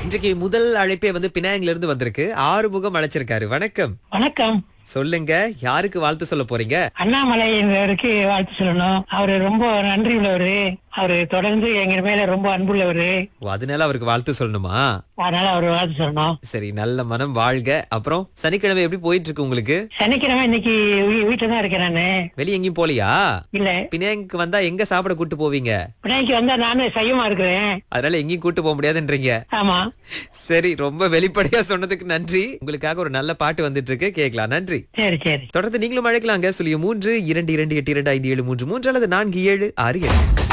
இன்றைக்கு முதல் அழைப்பே வந்து பினாங்கில இருந்து வந்திருக்கு ஆறுமுகம் அழைச்சிருக்காரு வணக்கம் வணக்கம் சொல்லுங்க யாருக்கு வாழ்த்து சொல்ல போறீங்க அண்ணாமலை என்பவருக்கு வாழ்த்து சொல்லணும் அவரு ரொம்ப நன்றி உள்ளவரு அவரு தொடர்ந்து எங்க மேல ரொம்ப அன்புள்ளவரு ஓ, அதனால அவருக்கு வாழ்த்து சொல்லணுமா அதனால அவரு வாழ்த்து சொல்லணும் சரி நல்ல மனம் வாழ்க அப்புறம் சனிக்கிழமை எப்படி போயிட்டு இருக்கு உங்களுக்கு சனிக்கிழமை இன்னைக்கு வீ- வீட்டுல தான் இருக்கேன் நானு வெளிய எங்கேயும் போலியா இல்ல பினாங்குக்கு வந்தா எங்க சாப்பிட கூட்டு போவீங்க பிள்ளைக்கு வந்தா நானும் சையமா இருக்கிறேன் அதனால எங்கேயும் கூட்டு போக முடியாதுன்றீங்க ஆமா சரி ரொம்ப வெளிப்படையா சொன்னதுக்கு நன்றி உங்களுக்காக ஒரு நல்ல பாட்டு வந்துட்டு இருக்கு கேட்கலாம் நன்றி சரி சரி தொடர்ந்து நீங்களும் அழைக்கலாங்க சுழிய மூன்று இரண்டு இரண்டு எட்டு இரண்டு ஐந்து ஏழு மூன்று மூன்று அல்லது நான்கு ஏழு ஆறு எட்டு